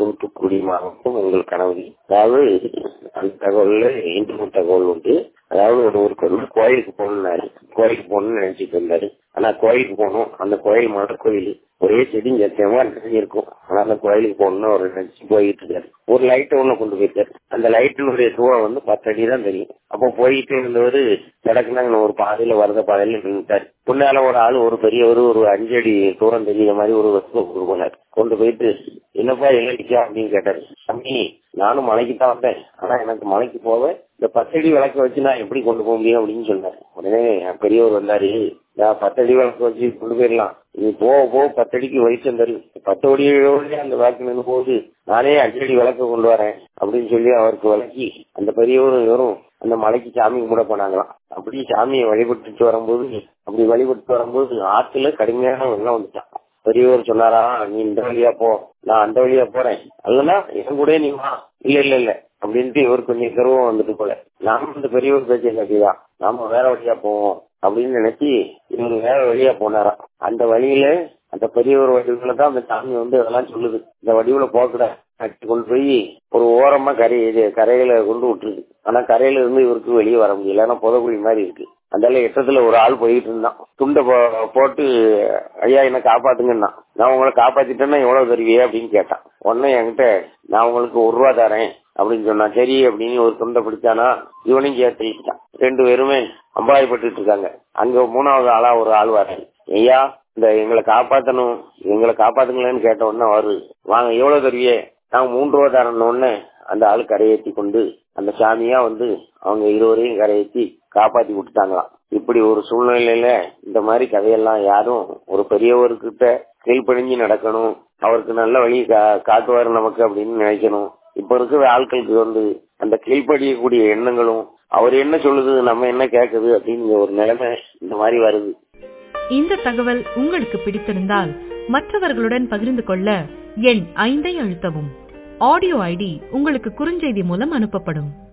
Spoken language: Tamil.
தூத்துக்குடி மாவட்டம் உங்கள் கணவரி அதாவது அந்த தகவல்ல இன்னொரு தகவல் உண்டு அதாவது ஒரு ஊருக்கு வந்து கோயிலுக்கு போகணும்னாரு கோயிலுக்கு போகணும்னு நினைச்சிட்டு இருந்தாரு ஆனா கோயிலுக்கு போகணும் அந்த கோயில் மத கோயில் ஒரே செடி சத்தியமா இருக்கும் ஆனா அந்த கோயிலுக்கு போகணும்னு ஒரு நினைச்சு போயிட்டு இருக்காரு ஒரு லைட் ஒண்ணு கொண்டு போயிட்டாரு அந்த லைட்டினுடைய தூரம் வந்து பத்து அடி தான் தெரியும் அப்போ போயிட்டு இருந்தவர் கிடக்குனாங்க ஒரு பாதையில வரத பாதையில நின்றுட்டாரு முன்னால ஒரு ஆள் ஒரு பெரியவர் ஒரு அஞ்சு அடி தூரம் தெரியுற மாதிரி ஒரு வசதி கொண்டு போனார் கொண்டு போயிட்டு என்னப்பா எங்க நிக்கா அப்படின்னு கேட்டாரு தம்பி நானும் மலைக்கு தான் வந்தேன் ஆனா எனக்கு மலைக்கு போக இந்த பத்தடி விளக்க வச்சு நான் எப்படி கொண்டு போக முடியும் அப்படின்னு சொன்னாரு உடனே பெரியவர் வந்தாரு நான் பத்தடி விளக்கு வச்சு கொண்டு போயிடலாம் நீ போக போக பத்தடிக்கு வயிற்று தரும் பத்து அடியோட அந்த விளக்கு நின்று போகுது நானே அஞ்சடி விளக்க கொண்டு வரேன் அப்படின்னு சொல்லி அவருக்கு விளக்கி அந்த பெரியவரும் இவரும் அந்த மலைக்கு சாமி கும்பிட போனாங்களாம் அப்படி சாமியை வழிபட்டுட்டு வரும்போது அப்படி வழிபட்டு வரும்போது ஆத்துல கடுமையான வெள்ளம் வந்துட்டான் பெரியவர் சொன்னாரா நீ இந்த வழியா போ நான் அந்த வழியா போறேன் அல்லனா என் கூட நீ வா இல்ல இல்ல இல்ல அப்படின்ட்டு இவர் கொஞ்சம் கருவம் வந்துட்டு போல நாம இந்த பெரியவர் பேச்சை கேட்டியா நாம வேற வழியா போவோம் அப்படின்னு நினைச்சு இவரு வேற வழியா போனாராம் அந்த வழியில அந்த பெரியவர் வடிவுல தான் அந்த சாமி வந்து அதெல்லாம் சொல்லுது இந்த வடிவுல போகக்கூடாது கொண்டு போய் ஒரு ஓரமா கரை இது கரையில கொண்டு விட்டுருக்கு ஆனா கரையில இருந்து இவருக்கு வெளியே வர முடியல ஏன்னா புதக்குழி மாதிரி இருக்கு அந்த எட்டத்துல ஒரு ஆள் போயிட்டு இருந்தான் துண்டை போட்டு ஐயா என்ன காப்பாத்துங்கன்னா நான் உங்களை காப்பாத்திட்டேன்னா எவ்வளவு தருவியே அப்படின்னு கேட்டான் உடனே என்கிட்ட நான் உங்களுக்கு ஒரு ரூபா தரேன் அப்படின்னு சொன்னா சரி அப்படின்னு ஒரு துண்டை பிடிச்சானா இவனையும் சேர்த்துட்டான் ரெண்டு பேருமே அம்பாயப்பட்டு இருக்காங்க அங்க மூணாவது ஆளா ஒரு ஆள் வரேன் ஐயா இந்த எங்களை காப்பாத்தணும் எங்களை காப்பாத்துங்களேன்னு கேட்ட உடனே வருது வாங்க எவ்வளவு தருவியே நாங்க மூன்று ரூபா தரணும்னு அந்த ஆளு கரையேற்றி கொண்டு அந்த சாமியா வந்து அவங்க இருவரையும் கரையேற்றி காப்பாத்தி விட்டுட்டாங்களாம் இப்படி ஒரு சூழ்நிலையில இந்த மாதிரி கதையெல்லாம் யாரும் ஒரு பெரியவர்கிட்ட கீழ்ப்படிஞ்சு நடக்கணும் அவருக்கு நல்ல வழி காட்டுவாரு நமக்கு அப்படின்னு நினைக்கணும் இப்ப இருக்கிற ஆட்களுக்கு வந்து அந்த கீழ்ப்படியக்கூடிய எண்ணங்களும் அவர் என்ன சொல்லுது நம்ம என்ன கேக்குது அப்படின்னு ஒரு நிலைமை இந்த மாதிரி வருது இந்த தகவல் உங்களுக்கு பிடித்திருந்தால் மற்றவர்களுடன் பகிர்ந்து கொள்ள எண் ஐந்தை அழுத்தவும் ஆடியோ ஐடி உங்களுக்கு குறுஞ்செய்தி மூலம் அனுப்பப்படும்